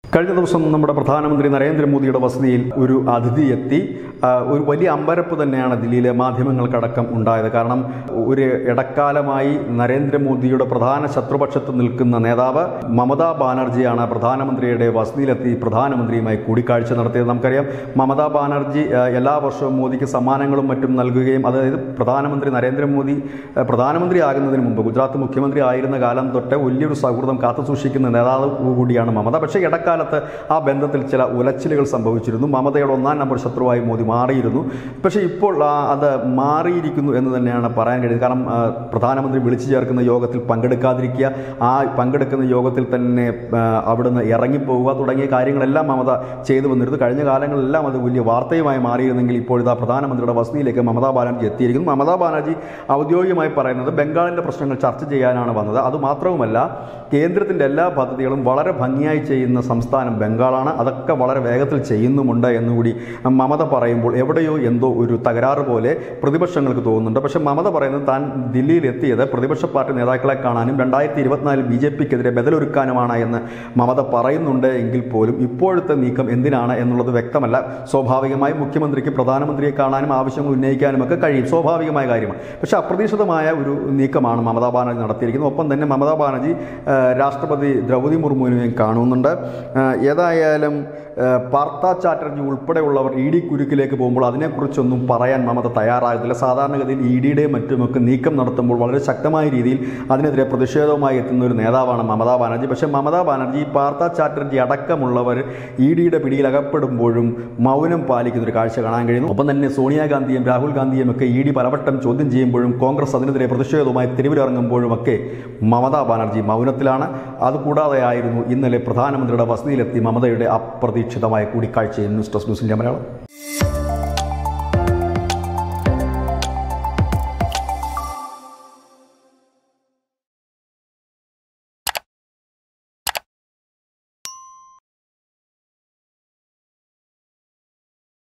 കഴിഞ്ഞ ദിവസം നമ്മുടെ പ്രധാനമന്ത്രി നരേന്ദ്രമോദിയുടെ വസതിയിൽ ഒരു അതിഥി എത്തി ആ, ഒരു വലിയ അമ്പരപ്പ് തന്നെയാണ് ദില്ലിയിലെ മാധ്യമങ്ങൾക്കടക്കം ഉണ്ടായത് കാരണം ഒരു ഇടക്കാലമായി നരേന്ദ്രമോദിയുടെ പ്രധാന ശത്രുപക്ഷത്ത് നിൽക്കുന്ന നേതാവ് മമതാ ബാനർജിയാണ് പ്രധാനമന്ത്രിയുടെ വസതിയിലെത്തി പ്രധാനമന്ത്രിയുമായി കൂടിക്കാഴ്ച നടത്തിയത് നമുക്കറിയാം മമതാ ബാനർജി ആ, എല്ലാ വർഷവും മോദിക്ക് സമ്മാനങ്ങളും മറ്റും നൽകുകയും അതായത് പ്രധാനമന്ത്രി നരേന്ദ്രമോദി ആ, പ്രധാനമന്ത്രിയാകുന്നതിന് മുമ്പ് ഗുജറാത്ത് മുഖ്യമന്ത്രി ആയിരുന്ന കാലം തൊട്ട് വലിയൊരു സൗഹൃദം കാത്തുസൂക്ഷിക്കുന്ന നേതാവ് കൂടിയാണ് മമത പക്ഷേ ഇടക്കാലത്ത് ആ ബന്ധത്തിൽ ചില ഉലച്ചിലുകൾ സംഭവിച്ചിരുന്നു മമതയുടെ ഒന്നാം നമ്പർ ശത്രുവായി മോദി മാറിയിരുന്നു പക്ഷേ ഇപ്പോൾ ആ, അത് മാറിയിരിക്കുന്നു എന്ന് തന്നെയാണ് പറയാൻ കഴിയുന്നത് കാരണം ആ, പ്രധാനമന്ത്രി വിളിച്ചു ചേർക്കുന്ന യോഗത്തിൽ പങ്കെടുക്കാതിരിക്കുക ആ പങ്കെടുക്കുന്ന യോഗത്തിൽ തന്നെ ആ, അവിടുന്ന് ഇറങ്ങിപ്പോവുക തുടങ്ങിയ കാര്യങ്ങളെല്ലാം മമത ചെയ്തു വന്നിരുന്നു കഴിഞ്ഞ കാലങ്ങളിലെല്ലാം അത് വലിയ വാർത്തയുമായി മാറിയിരുന്നെങ്കിൽ ഇപ്പോഴിതാ പ്രധാനമന്ത്രിയുടെ വസതിയിലേക്ക് മമതാ ബാനർജി എത്തിയിരിക്കുന്നു മമതാ ബാനർജി ഔദ്യോഗികമായി പറയുന്നത് ബംഗാളിൻ്റെ പ്രശ്നങ്ങൾ ചർച്ച ചെയ്യാനാണ് വന്നത് അതുമാത്രവുമല്ല കേന്ദ്രത്തിൻ്റെ എല്ലാ പദ്ധതികളും വളരെ ഭംഗിയായി ചെയ്യുന്ന സംസ്ഥാനം ബംഗാളാണ് അതൊക്കെ വളരെ വേഗത്തിൽ ചെയ്യുന്നുമുണ്ട് എന്നുകൂടി മമത പറയുമ്പോൾ എവിടെയോ എന്തോ ഒരു തകരാറ് പോലെ പ്രതിപക്ഷങ്ങൾക്ക് തോന്നുന്നുണ്ട് പക്ഷേ മമത പറയുന്നത് താൻ ദില്ലിയിൽ എത്തിയത് പ്രതിപക്ഷ പാർട്ടി നേതാക്കളെ കാണാനും രണ്ടായിരത്തി ഇരുപത്തിനാലിൽ ബി ജെ പിക്കെതിരെ ബദലൊരുക്കാനുമാണ് എന്ന് മമത പറയുന്നുണ്ട് എങ്കിൽ പോലും ഇപ്പോഴത്തെ നീക്കം എന്തിനാണ് എന്നുള്ളത് വ്യക്തമല്ല സ്വാഭാവികമായും മുഖ്യമന്ത്രിക്ക് പ്രധാനമന്ത്രിയെ കാണാനും ആവശ്യങ്ങൾ ഉന്നയിക്കാനും ഒക്കെ കഴിയും സ്വാഭാവികമായ കാര്യമാണ് പക്ഷേ അപ്രതീക്ഷിതമായ ഒരു നീക്കമാണ് മമതാ ബാനർജി നടത്തിയിരിക്കുന്നത് ഒപ്പം തന്നെ മമതാ ബാനർജി ആ, രാഷ്ട്രപതി ദ്രൗപദി മുർമുവിനെയും കാണുന്നുണ്ട് ആ, ഏതായാലും ആ, പാർത്ഥ ചാറ്റർജി ഉൾപ്പെടെയുള്ളവർ ഇ ഡി കുരുക്കിലേക്ക് പോകുമ്പോൾ അതിനെക്കുറിച്ചൊന്നും പറയാൻ മമത തയ്യാറാകത്തില്ല സാധാരണഗതിയിൽ ഇ ഡിയുടെയും മറ്റുമൊക്കെ നീക്കം നടത്തുമ്പോൾ വളരെ ശക്തമായ രീതിയിൽ അതിനെതിരെ പ്രതിഷേധവുമായി എത്തുന്ന ഒരു നേതാവാണ് മമതാ ബാനർജി പക്ഷേ മമതാ ബാനർജി പാർത്ഥ ചാറ്റർജി അടക്കമുള്ളവർ ഇ ഡിയുടെ പിടിയിൽ അകപ്പെടുമ്പോഴും മൗനം പാലിക്കുന്ന ഒരു കാഴ്ച കാണാൻ കഴിയുന്നു ഒപ്പം തന്നെ സോണിയാഗാന്ധിയും രാഹുൽ ഗാന്ധിയും ഒക്കെ ഇ ഡി പലവട്ടം ചോദ്യം ചെയ്യുമ്പോഴും കോൺഗ്രസ് അതിനെതിരെ പ്രതിഷേധവുമായി തെരുവിലിറങ്ങുമ്പോഴും ഒക്കെ മമതാ ബാനർജി മൗനത്തിലാണ് അതുകൂടാതെയായിരുന്നു ഇന്നലെ പ്രധാനമന്ത്രിയുടെ വസതിയിലെത്തി മമതയുടെ അപ്രതീക്ഷിതമായ കൂടിക്കാഴ്ചയും ന്യൂസ് ഡെസ്ക് ന്യൂസിൻ്റെ മലയാളം